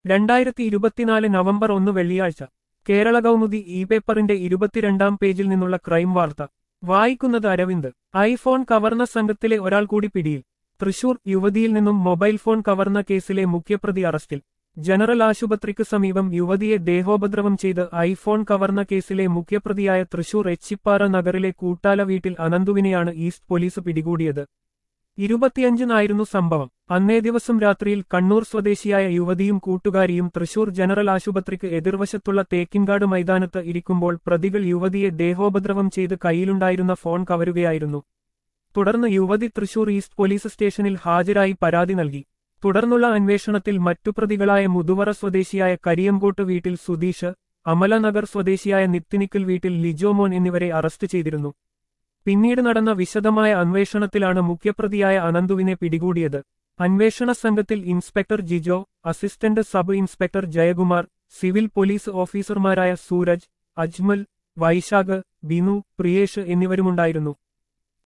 രണ്ടായിരത്തി ഇരുപത്തിനാല് നവംബർ ഒന്ന് വെള്ളിയാഴ്ച കേരള കൗമുദി ഇ പേപ്പറിന്റെ ഇരുപത്തിരണ്ടാം പേജിൽ നിന്നുള്ള ക്രൈം വാർത്ത വായിക്കുന്നത് അരവിന്ദ് ഐഫോൺ കവർന്ന സംഘത്തിലെ ഒരാൾ കൂടി പിടിയിൽ തൃശൂർ യുവതിയിൽ നിന്നും മൊബൈൽ ഫോൺ കവർന്ന കേസിലെ മുഖ്യപ്രതി അറസ്റ്റിൽ ജനറൽ ആശുപത്രിക്ക് സമീപം യുവതിയെ ദേഹോപദ്രവം ചെയ്ത് ഐഫോൺ കവർന്ന കേസിലെ മുഖ്യപ്രതിയായ തൃശൂർ എച്ചിപ്പാറ നഗറിലെ കൂട്ടാല വീട്ടിൽ അനന്തുവിനെയാണ് ഈസ്റ്റ് പോലീസ് പിടികൂടിയത് ഇരുപത്തിയഞ്ചിനായിരുന്നു സംഭവം അന്നേ ദിവസം രാത്രിയിൽ കണ്ണൂർ സ്വദേശിയായ യുവതിയും കൂട്ടുകാരിയും തൃശൂർ ജനറൽ ആശുപത്രിക്ക് എതിർവശത്തുള്ള തേക്കിൻകാട് മൈതാനത്ത് ഇരിക്കുമ്പോൾ പ്രതികൾ യുവതിയെ ദേഹോപദ്രവം ചെയ്ത് കയ്യിലുണ്ടായിരുന്ന ഫോൺ കവരുകയായിരുന്നു തുടർന്ന് യുവതി തൃശൂർ ഈസ്റ്റ് പോലീസ് സ്റ്റേഷനിൽ ഹാജരായി പരാതി നൽകി തുടർന്നുള്ള അന്വേഷണത്തിൽ മറ്റു പ്രതികളായ മുതുവറ സ്വദേശിയായ കരിയംകോട്ട് വീട്ടിൽ സുധീഷ് അമലനഗർ സ്വദേശിയായ നിത്തിനിക്കൽ വീട്ടിൽ ലിജോമോൻ എന്നിവരെ അറസ്റ്റ് ചെയ്തിരുന്നു പിന്നീട് നടന്ന വിശദമായ അന്വേഷണത്തിലാണ് മുഖ്യപ്രതിയായ അനന്തുവിനെ പിടികൂടിയത് അന്വേഷണ സംഘത്തിൽ inspector Jijo assistant sub inspector Jayakumar civil police ഓഫീസർമാരായ സൂരജ് അജ്മൽ വൈശാഖ് ബിനു പ്രിയേഷ് എന്നിവരുമുണ്ടായിരുന്നു